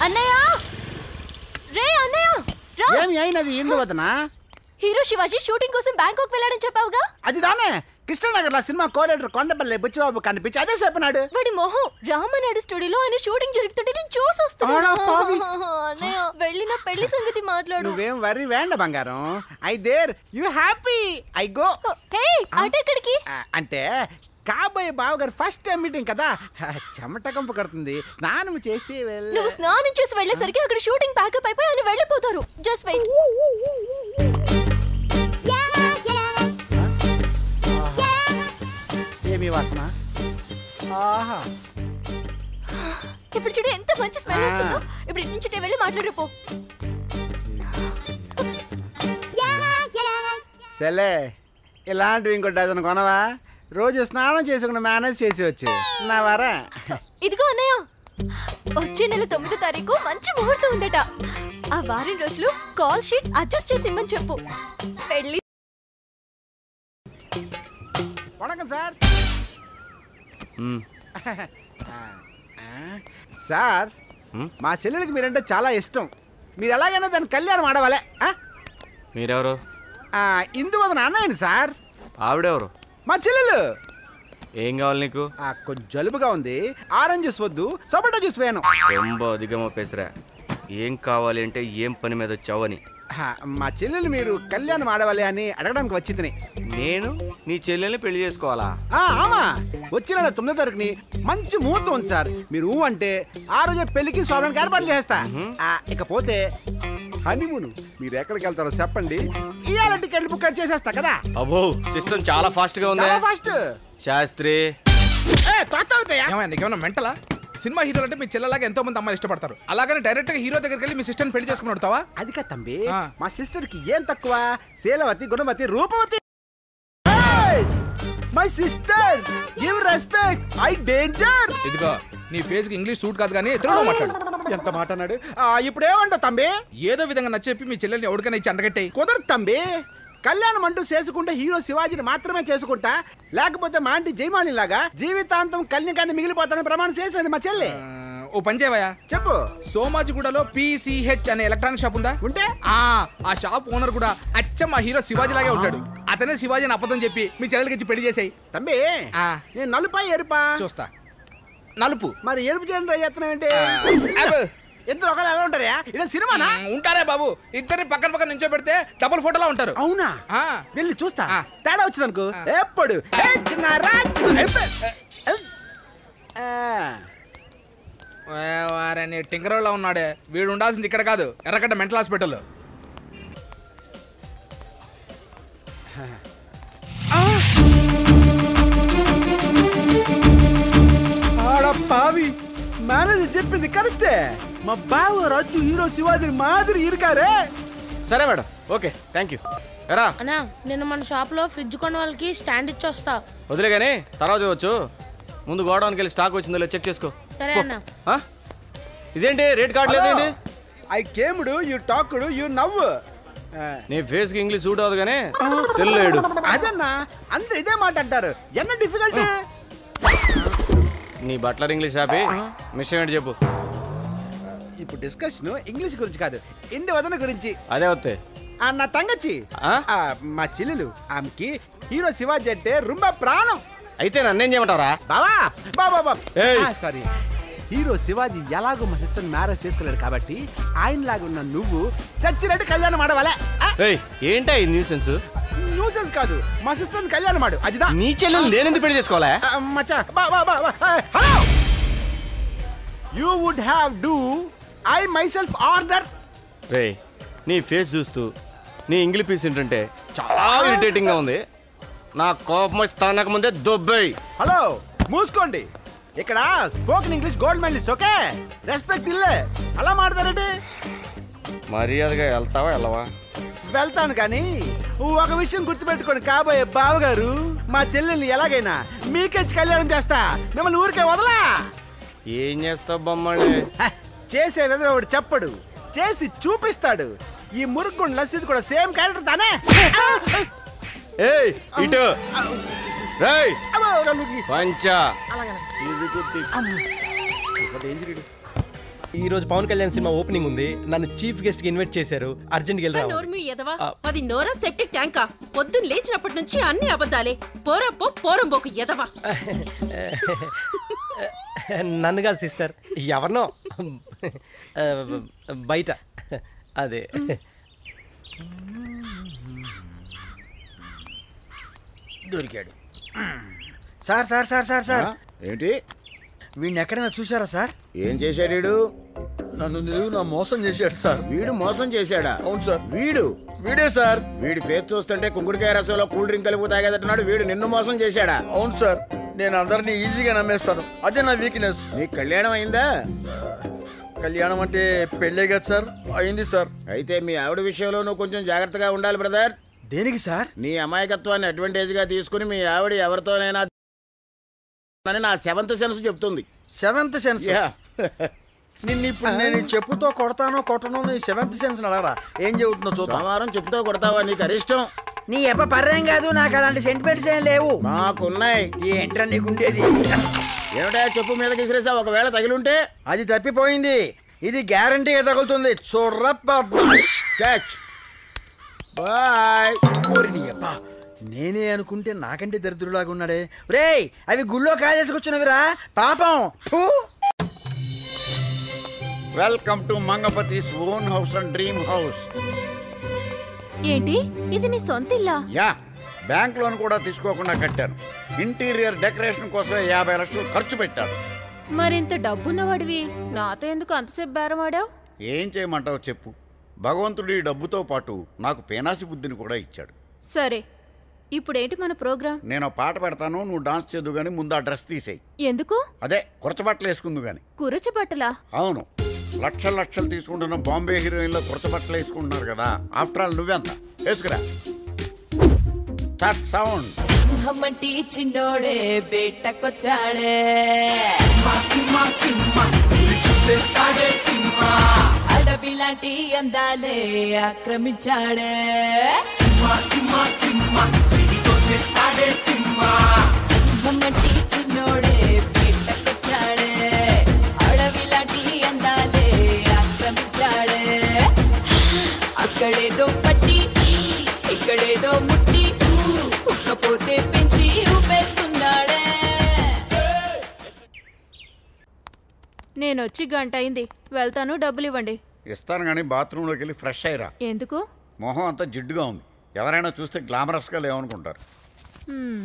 అన్నయ్య రే అన్నయ్య రా ఏమి అయినది ఇందు వదనా హీరో శివాజీ షూటింగ్ కోసం బ్యాంకాక్ వెళ్ళాడని చెప్పావుగా అది దానే కృష్ణనగర్ సినిమా కోరేటర్ కొండపల్లి బుచ్చిబాబు కనిపించి అదే చెప్పినాడు వాడి మొహం రామనాయుడు స్టూడియోలో ఆయన షూటింగ్ జరుగుతుంటే నేను చూసి ఆడా పావి. వస్తున్నా అన్నయ్య వెళ్ళిన పెళ్లి సంగతి మాట్లాడు నువ్వేం వరి వేండ బంగారం I there you happy I go hey అటెక్కడికి అంటే కాబోయే బావగారు ఫస్ట్ టైం మీటింగ్ కదా చెమట కంపు కడుతుంది స్నానం చేసి వెళ్ళ నువ్వు స్నానం చేసి వెళ్ళేసరికి అక్కడ షూటింగ్ ప్యాకప్ అయిపోయి ఆయన వెళ్ళిపోతారు జస్ట్ వెయిట్ ఏమి వాసన ఆహా ఇప్పుడు చూడు ఎంత మంచి స్మెల్ వస్తుందో ఇప్పుడు ఇటు నుంచి ఇటే వెళ్ళి మాట్లాడిపో సరే ఇలాంటివి ఇంకో డజన్ కొనవా రోజు స్నానం చేసుకుని మేనేజ్ చేసి వచ్చు నా వరా ఇదిగో అన్నయ్య వచ్చే నెల తొమ్మిదో తారీఖు మంచి ముహూర్తం ఉందట ఆ వారం రోజులు కాల్ షీట్ అడ్జస్ట్ చేసి ఇమ్మని చెప్పు పెళ్లి వణకం సార్ సార్ మా చెల్లెలకి మీరంటే చాలా ఇష్టం మీరు ఎలాగైనా దాన్ని కళ్యాణం ఆడవాలే ఆ? మీరెవరు ఆ, ఇందువదన అన్నయ్యని సార్ ఆవిడెవరు మా చెల్లెలు ఏం కావాలి నీకు ఆ, కొంచెం జలుబుగా ఉంది ఆరెంజ్ జ్యూస్ వద్దు సపోటా జ్యూస్ వేను రొంబ అధికమో పేసరా ఏం కావాలి అంటే ఏం పని మీద వచ్చావని ఆ, మా చెల్లెలు మీరు కళ్యాణం ఆడవాలి అని అడగడానికి వచ్చింది నేను నీ చెల్లెల్ని పెళ్లి చేసుకోవాలా ఆమా వచ్చిన నెల తొమ్మిదో తారీఖుని మంచి ముహూర్తం ఉంది సార్ మీరు ఊ అంటే ఆ రోజే పెళ్లికి స్వామికి ఏర్పాట్లు చేస్తా ఆ, ఇకపోతే హనీమూన్ మీరు ఎక్కడికి వెళ్తారో చెప్పండి ఇవాళ టికెట్లు బుక్ చేసేస్తా కదా అబ్బో సిస్టమ్ చాలా ఫాస్ట్ గా ఉంది చాలా ఫాస్ట్ శాస్త్రి ఏ తొత్త అవుతాయా ఏమైనా నీకేమైనా మెంటలా సినిమా హీరోలు అంటే మీ చెల్లెలాగా ఎంతో మంది అమ్మాయిలు ఇష్టపడతారు అలాగని డైరెక్ట్ గా హీరో దగ్గరికి వెళ్ళి మీ సిస్టర్ని పెళ్లి చేసుకుని వస్తావా అది కా తంబి ఆ. మా సిస్టర్ కి ఏం తక్కువ శీలవతి గుణవతి రూపవతి my sister give respect I danger ఇదిగో నీ ఫేస్ కి ఇంగ్లీష్ సూట్ కాదు కానీ తెలుగులో మాట్లాడు ఎంత మాట అన్నాడు ఆ, ఇప్పుడు ఏమంటావు తంబి ఏదో విధంగా నచ్చెప్పి మీ చెల్లెల్ని ఎవరికైనా ఇచ్చి అండగట్టాయి కుదరదు తంబి కళ్యాణం అంటూ చేసుకుంటే హీరో శివాజీని మాత్రమే చేసుకుంటా లేకపోతే మా ఆంటీ జయమాలి లాగా జీవితాంతం కన్యకాన్ని మిగిలిపోతానని ప్రమాణం చేసినది మా చెల్లి ఓ పని చేయవయ్యా చెప్పు సోమాజిగూడలో పీసీహెచ్ అనే ఎలక్ట్రానిక్ షాప్ ఉందా ఉంటే ఆ ఆ షాప్ ఓనర్ కూడా అచ్చం మా హీరో శివాజీ లాగే ఉంటాడు అతనే శివాజీని అబద్ధం చెప్పి మీ చెల్లెలకి ఇచ్చి పెళ్లి చేసాయి తంబి ఆ. నేను నలుపా ఎరుపా చూస్తా నలుపు మరి ఎరుపు చేయడం ట్రై చేస్తున్నావు ఏంటి అబ్బో. ఇద్దరు ఒకళ్ళు ఎలా ఉంటారా ఇదే సినిమానా మ్, ఉంటారే బాబు ఇద్దరిని పక్కన పక్కన నించో పెడితే డబుల్ ఫోటోలా ఉంటారు అవునా ఆ. వెళ్ళి చూస్తా ఆ. తేడా వచ్చింది అనుకో ఎప్పుడు ఏ చిన్నారా చిన్న- ఎప్ప- ఆ. ఏ, వారని టింకరోళ్ళ ఉన్నాడే వీడు ఉండాల్సింది ఇక్కడ కాదు ఎర్రగడ్డ మెంటల్ హాస్పిటల్ ఆడ పావి మేనేజర్ చెప్పింది కరెస్టే మా బావ రాజు హీరో శివాజీ మాదిరి ఇరుకారే సరే మేడం ఓకే థ్యాంక్ యూ ఎరా అన్నా నేను మన షాప్లో ఫ్రిడ్జ్ కొన్న వాళ్ళకి స్టాండ్ ఇచ్చి వస్తా వదిలే కానీ తర్వాత చూడవచ్చు ముందు గోడౌన్కి వెళ్ళి స్టాక్ వచ్చిందో లేదో చెక్ చేసుకో సరే పో. అన్న ఆ? ఇదేంటి రేట్ కార్డ్ లేదేంటి ఐ కేముడు యు టాకుడు యు నవ్వు నీ ఫేస్ కి ఇంగ్లీష్ సూట్ అవ్వదు కానీ తెల్లేడు అదన్నా అందరు ఇదే మాట అంటారు ఎన్న డిఫికల్ట్ నీ బట్లర్ ఇంగ్లీష్ ఆపి విషయం ఏంటి చెప్పు ఇప్పుడు డిస్కషన్ ఇంగ్లీష్ గురించి కాదు ఇండి వదన గురించి అదే వస్తే ఆ, నా తంగచ్చి ఆ? ఆ, మా చెల్లెలు ఆమెకి హీరో శివాజీ అంటే రుంబ ప్రాణం అయితే నన్నేం చేయమంటారా బావా బాబా బాబా ఏయ్. సారీ హీరో శివాజీ ఎలాగో మా సిస్టర్ మ్యారేజ్ చేసుకోలేడు కాబట్టి ఆయనలాగా ఉన్న నువ్వు చచ్చినట్టు కళ్యాణం ఆడవాలే ఏయ్ ఏంటా ఈ న్యూసెన్స్ న్యూసెన్స్ కాదు మా సిస్టర్ కళ్యాణం ఆడు అదిదా నీ చెల్లెలు నేనెందుకు పెళ్లి చేసుకోవాలా ఆ, మచ్చా బా బా బా బా hello you would have do I myself order రే నీ ఫేస్ చూస్తూ నీ ఇంగ్లీష్ పీస్ ఏంటంటే చాలా ఇరిటేటింగ్ గా ఉంది నా కోపం వస్తానక ముందే దొబ్బేయ్ హలో మూసుకోండి ఇక్కడ spoken English gold medalist okay respect ఇల్లే అలా మాడతారండి మర్యాదగా వెళ్తావా వెళ్ళవా వెళ్తాను కానీ ఒక విషయం గుర్తుపెట్టుకోండి కాబోయే బావగారు మా చెల్లెల్ని ఎలాగైనా మీకెచ్చి కళ్యాణం చేస్తా మిమ్మల్ని ఊరికే వదలా ఏం చేస్తావు బొమ్మడి హ, చేసే విధవేవాడు చెప్పడు చేసి చూపిస్తాడు ఈ మురుగుండ్ లస్సీది కూడా సేమ్ క్యారెక్టర్ తానే ఏయ్ ఇటు రేయ్ అబ్బో, నన్ను గీ- పంచా అలాగే, అలాగే. ఇది గుర్తి అమ్మో. ఒక danger ఈడు. ఈ రోజు పవన్ కళ్యాణ్ సినిమా ఓపెనింగ్ ఉంది నన్ను చీఫ్ గెస్ట్ కి ఇన్వైట్ చేశారు అర్జెంట్ గా సార్ వెళ్ళి నోర్మి ఎదవా ఆ. అది నోరా సెప్టిక్ ట్యాంకా పొద్దున్న లేచినప్పటి నుంచి అన్ని అబద్ధాలే పోరప్పో పోరంబోకు ఎదవా నన్ను కాదు సిస్టర్ ఎవరినో ఆ, బయట అదే దొరికాడు sir sir sir sir sir ఏంటి వీడిని ఎక్కడైనా చూసారా సార్ ఏం చేశాడు వీడు నన్ను నిలువు నా మోసం చేశాడు సార్ వీడు మోసం చేశాడా అవును సార్ వీడు వీడే సార్ వీడి ఫేస్ చూస్తుంటే కుంకుడికాయ రసంలో కూల్ డ్రింక్ కలిపి తాగేటట్టున్నాడు వీడు నిన్ను మోసం చేశాడా అవును సార్ నేను అందరినీ ఈజీగా నమ్మేస్తాను అదే నా వీక్నెస్ నీకు కళ్యాణం అయిందా కళ్యాణం అంటే పెళ్ళే కదా సార్ అయింది సార్ అయితే మీ ఆవిడ విషయంలో నువ్వు కొంచెం జాగ్రత్తగా ఉండాలి బ్రదర్ దేనికి సార్ నీ అమాయకత్వాన్ని అడ్వాంటేజ్ గా తీసుకుని మీ ఆవిడ ఎవరితోనైనా అని నా సెవెంత్ సెన్స్ చెప్తుంది సెవెంత్ సెన్స్ యా. నిన్ను ఇప్పుడు నేను ఈ చెప్పుతో కొడతానో కొట్టనో నీ సెవెంత్ సెన్స్ అడగరా ఏం చెబుతుందో చూద్దాం సోమవారం చెప్తూ కొడతావా నీకు అరిష్టం నీ ఎప్ప పర్రేం కాదు నాకు అలాంటి సెంటిమెంట్స్ ఏం లేవు మాకున్నాయి ఏంట్రా నీకుండేది ఏమిటా చెప్పు మీద విసిరేసా ఒకవేళ తగిలుంటే అది తప్పిపోయింది ఇది గ్యారంటీగా తగులుతుంది చూడ్రా బద్మాష్. క్యాచ్ బాయ్ ఓరి నీ అబ్బా నేనే అనుకుంటే నాకంటే దరిద్రులాగా ఉన్నాడే రేయ్ అవి గుళ్ళో కాజేసుకొచ్చినవిరా పాపం ఫు. Welcome to Mangapati's own house and dream house ఏంటి ఇది నీ సొంత ఇల్లా యా బ్యాంక్ లోన్ కూడా తీసుకోకుండా కట్టాను ఇంటీరియర్ డెకరేషన్ కోసమే యాభై లక్షలు ఖర్చు పెట్టాను మరింత డబ్బున్నవాడివి నాతో ఎందుకు అంతసేపు బేరం ఆడావు ఏం చేయమంటావు చెప్పు భగవంతుడు ఈ డబ్బుతో పాటు నాకు పేనాసి బుద్ధిని కూడా ఇచ్చాడు సరే ఇప్పుడేంటి మన ప్రోగ్రాం నేను ఓ పాట పెడతాను నువ్వు డాన్స్ చేద్దు కానీ ముందు ఆ డ్రెస్ తీసేయి ఎందుకు అదే కొరచ బట్టలు వేసుకుందు కానీ కురచ బట్టలా అవును లక్షలు లక్షలు తీసుకుంటున్న బాంబే హీరోయిన్లో కొరత బట్టలు వేసుకుంటున్నారు కదా ఆఫ్టర్ ఆల్ నువ్వెంత వేసుకురా స్టార్ట్ సౌండ్ సింహమంటి చిన్నోడే బేటకొచ్చాడే అడవి లాంటి అందాలే ఆక్రమించాడే సింహమంటి చిన్నోడే బేటకొచ్చాడే అడవి లాంటి అందాలే ఆక్రమించాడే అక్కడేదో పట్టి ఇక్కడేదో ముట్టి ఉక్కపోతే పెంచి ఊపేస్తున్నాడే నేను వచ్చి గంట అయింది వెళ్తాను డబ్బులు ఇవ్వండి ఇస్తాను కానీ బాత్రూంలోకి వెళ్ళి ఫ్రెష్ అయ్యిరా ఎందుకు మొహం అంతా జిడ్డుగా ఉంది ఎవరైనా చూస్తే గ్లామరస్గా లేవనుకుంటారు హ్మ్.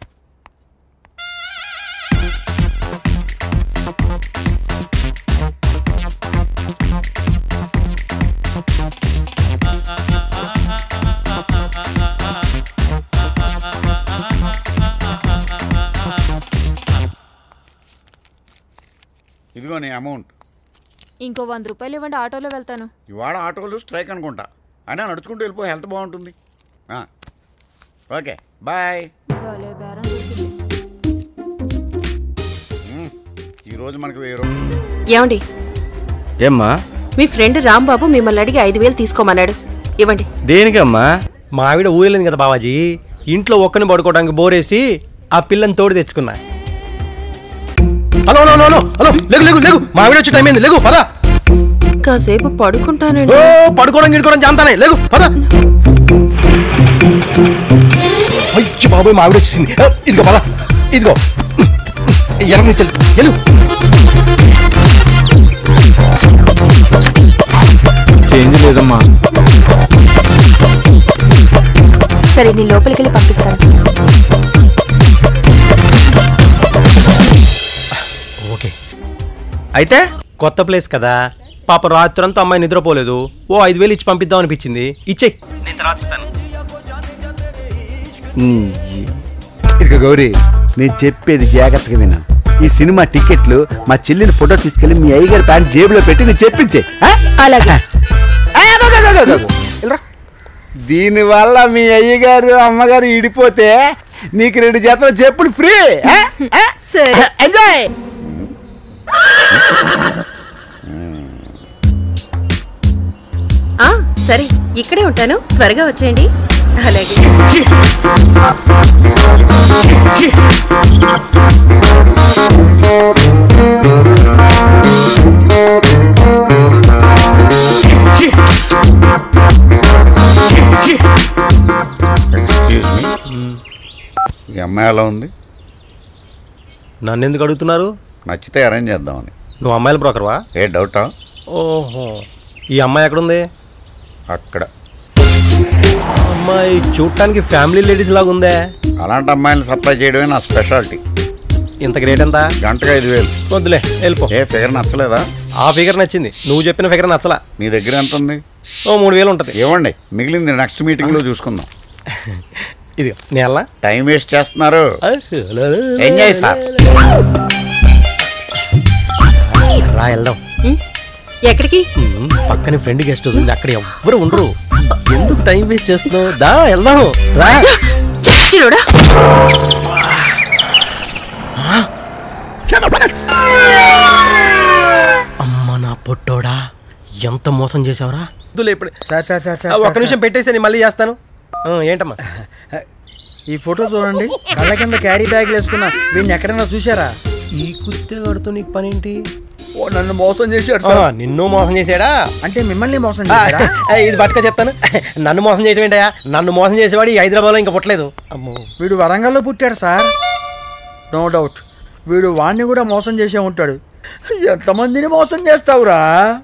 ఇదిగో నీ అమౌంట్ ఇంకో వంద రూపాయలు ఇవ్వండి ఆటోలో వెళ్తాను ఇవాళ ఆటోలు స్ట్రైక్ అనుకుంటా అయినా నడుచుకుంటూ వెళ్ళిపో హెల్త్ బాగుంటుంది ఆ. ఓకే బాయ్ భలే బేరం దొరికింది. మ్మ్. ఈరోజు మనకు వెయ్యి రూపాయలు ఏమండి ఏమ్మా మీ ఫ్రెండ్ రాంబాబు మిమ్మల్ని అడిగి ఐదు వేలు తీసుకోమన్నాడు ఇవ్వండి దేనికమ్మా మా ఆవిడ ఊయలేదు కదా బావాజీ ఇంట్లో ఒక్కని పడుకోవడానికి బోరేసి ఆ పిల్లని తోడు తెచ్చుకున్నా hello hello hello hello hello లేగు లేగు లేగు మా ఆవిడ వచ్చే టైం అయింది లేగు పద కాసేపు పడుకుంటానండి ఓ పడుకోవడం గిడుకోవడం జాంతానే లేగు పద అయ్యి బాబోయ్ మా ఆవిడ వచ్చేసింది ఏ, ఇదిగో పద ఇదిగో ఎనక నుంచి వెళ్ళు. వెళ్ళు చేంజ్ లేదమ్మా సరే నేను లోపలికి వెళ్ళి పంపిస్తాను ఓకే అయితే కొత్త ప్లేస్ కదా పాప రాత్రంతా అమ్మాయి నిద్రపోలేదు ఓ ఐదు వేలు ఇచ్చి పంపిద్దాం అనిపించింది ఇచ్చేయి నేను తర్వాత ఇస్తాను ఇక గౌరీ నేను చెప్పేది జాగ్రత్తగా విన్నా ఈ సినిమా టికెట్లు మా చెల్లిని ఫోటో తీసుకెళ్లి మీ అయ్యగారి ప్యాంట్ జేబులో పెట్టి నేను చెప్పించే అలాగే దీనివల్ల మీ అయ్యగారు అమ్మగారు ఇడిపోతే నీకు రెండు జతల చెప్పులు ఫ్రీ సరే ఎంజాయ్ ఆ సరే ఇక్కడే ఉంటాను త్వరగా వచ్చేయండి అలాగే అమ్మాయి ఎలా ఉంది నన్ను ఎందుకు అడుగుతున్నారు నచ్చితే అరేంజ్ చేద్దామని నువ్వు అమ్మాయిల బ్రోకర్వా ఏ డౌటా ఓహో ఈ అమ్మాయి ఎక్కడుంది అక్కడ అమ్మాయి చూడటానికి ఫ్యామిలీ లేడీస్ లాగా ఉందే అలాంటి అమ్మాయిని సప్లై చేయడమే నా స్పెషాలిటీ ఇంత గ్రేట్ ఎంత గంటకు ఐదు వేలు వద్దులే వెళ్ళిపో ఏ ఫిగర్ నచ్చలేదా ఆ ఫిగర్ నచ్చింది నువ్వు చెప్పిన ఫిగర్ నచ్చలా మీ దగ్గర ఎంత ఉంది ఓ మూడు వేలు ఉంటుంది ఇవ్వండి మిగిలింది నెక్స్ట్ మీటింగ్లో చూసుకుందాం ఇది నేల టైం వేస్ట్ చేస్తున్నారు ఎంజాయ్ సార్ రా వెళ్దాం ఎక్కడికి ఉమ్, పక్కనే ఫ్రెండ్ గెస్ట్ హౌస్ ఉంది అక్కడ ఎవ్వరు ఉండరు ఎందుకు టైం వేస్ట్ చేస్తున్నావు దా వెళ్దాం రా చచ్చినోడా అమ్మ నా పొట్టోడా ఎంత మోసం చేసావురా వద్దులే ఇప్పుడు సార్ సార్ సార్ ఆ, సార్ ఒక్క నిమిషం పెట్టేసి నేను మళ్ళీ చేస్తాను ఆ, ఏంటమ్మా ఈ ఫోటో చూడండి కళ్ళ కింద క్యారీ బ్యాగ్లు వేసుకున్న వీడిని ఎక్కడైనా చూసారా ఈ కుత్తేగాడితో నీకు పని ఏంటి ఓ నన్ను మోసం చేశాడు ఆ, సార్ నిన్ను మోసం చేశాడా అంటే మిమ్మల్ని మోసం ఆ, చేశారా ఆ, ఇది పట్టుక చెప్తాను నన్ను మోసం చేయటం ఏంటయ్యా నన్ను మోసం చేసేవాడు ఈ హైదరాబాద్లో ఇంకా పుట్టలేదు అమ్మో వీడు వరంగల్లో పుట్టాడు సార్ నో డౌట్ వీడు వాణ్ణి కూడా మోసం చేసే ఉంటాడు ఎంతమందిని మోసం చేస్తావురా